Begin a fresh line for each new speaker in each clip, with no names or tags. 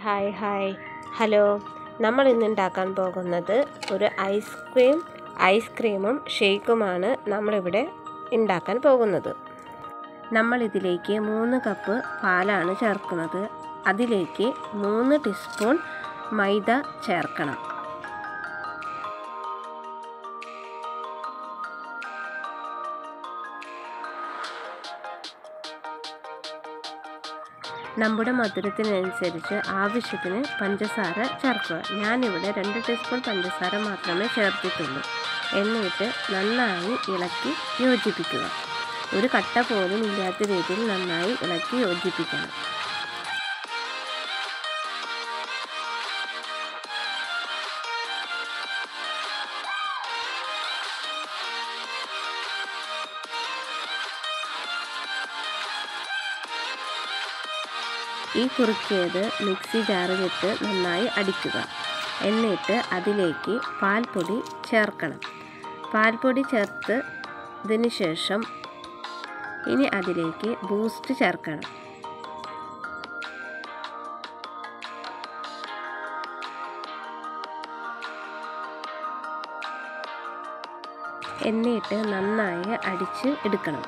hi hi hello നമ്മൾ ഇന്ന് ഉണ്ടാക്കാൻ പോകുന്നത് ഒരു ഐസ്ക്രീം ഐസ്ക്രീമും ഷേക്കുമാണ് നമ്മളിവിടെ ഉണ്ടാക്കാൻ പോകുന്നത് നമ്മൾ ഇതിലേക്ക് മൂന്ന് കപ്പ് പാലാണ് ചേർക്കുന്നത് അതിലേക്ക് മൂന്ന് ടീസ്പൂൺ മൈദ ചേർക്കണം നമ്മുടെ മധുരത്തിനനുസരിച്ച് ആവശ്യത്തിന് പഞ്ചസാര ചേർക്കുക ഞാനിവിടെ രണ്ട് ടീസ്പൂൺ പഞ്ചസാര മാത്രമേ ചേർത്തിട്ടുള്ളൂ എന്നിട്ട് നന്നായി ഇളക്കി യോജിപ്പിക്കുക ഒരു കട്ട പോലും ഇല്ലാത്ത രീതിയിൽ നന്നായി ഇളക്കി യോജിപ്പിക്കണം ഈ കുറുക്കിയത് മിക്സി ജാറിലിട്ട് നന്നായി അടിക്കുക എന്നിട്ട് അതിലേക്ക് പാൽപ്പൊടി ചേർക്കണം പാൽപ്പൊടി ചേർത്ത് ഇതിന് ശേഷം ഇനി അതിലേക്ക് ബൂസ്റ്റ് ചേർക്കണം എന്നിട്ട് നന്നായി അടിച്ച് എടുക്കണം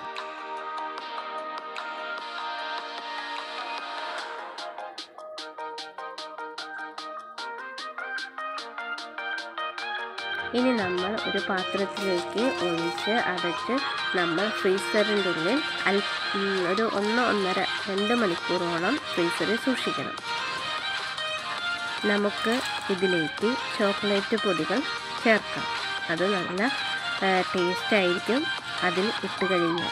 ഇനി നമ്മൾ ഒരു പാത്രത്തിലേക്ക് ഒഴിച്ച് അടച്ച് നമ്മൾ ഫ്രീസറിൻ്റെ ഉള്ളിൽ അൽ ഒരു ഒന്ന് ഒന്നര രണ്ട് മണിക്കൂറോളം ഫ്രീസറിൽ സൂക്ഷിക്കണം നമുക്ക് ഇതിലേക്ക് ചോക്ലേറ്റ് പൊടികൾ ചേർക്കാം അത് നല്ല ടേസ്റ്റ് ആയിരിക്കും അതിൽ ഇട്ട് കഴിഞ്ഞാൽ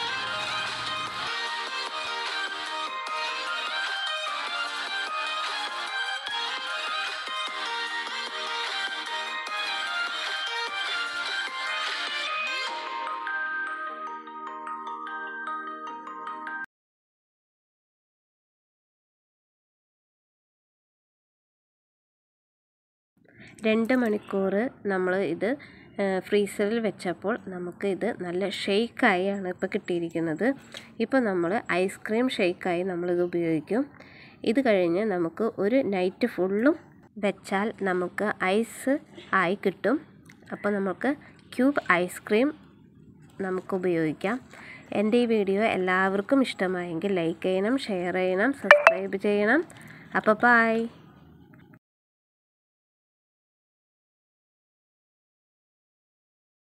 രണ്ട് മണിക്കൂർ നമ്മൾ ഇത് ഫ്രീസറിൽ വെച്ചപ്പോൾ നമുക്ക് ഇത് നല്ല ഷെയ്ക്കായി ആണ് ഇപ്പോൾ കിട്ടിയിരിക്കുന്നത് ഇപ്പോൾ നമ്മൾ ഐസ്ക്രീം ഷെയ്ക്കായി നമ്മളിത് ഉപയോഗിക്കും ഇത് കഴിഞ്ഞ് നമുക്ക് ഒരു നൈറ്റ് ഫുള്ളും വെച്ചാൽ നമുക്ക് ഐസ് ആയി കിട്ടും അപ്പോൾ നമുക്ക് ക്യൂബ് ഐസ്ക്രീം നമുക്ക് ഉപയോഗിക്കാം എൻ്റെ ഈ വീഡിയോ എല്ലാവർക്കും ഇഷ്ടമായെങ്കിൽ ലൈക്ക് ചെയ്യണം ഷെയർ ചെയ്യണം സബ്സ്ക്രൈബ് ചെയ്യണം അപ്പോൾ ബായ്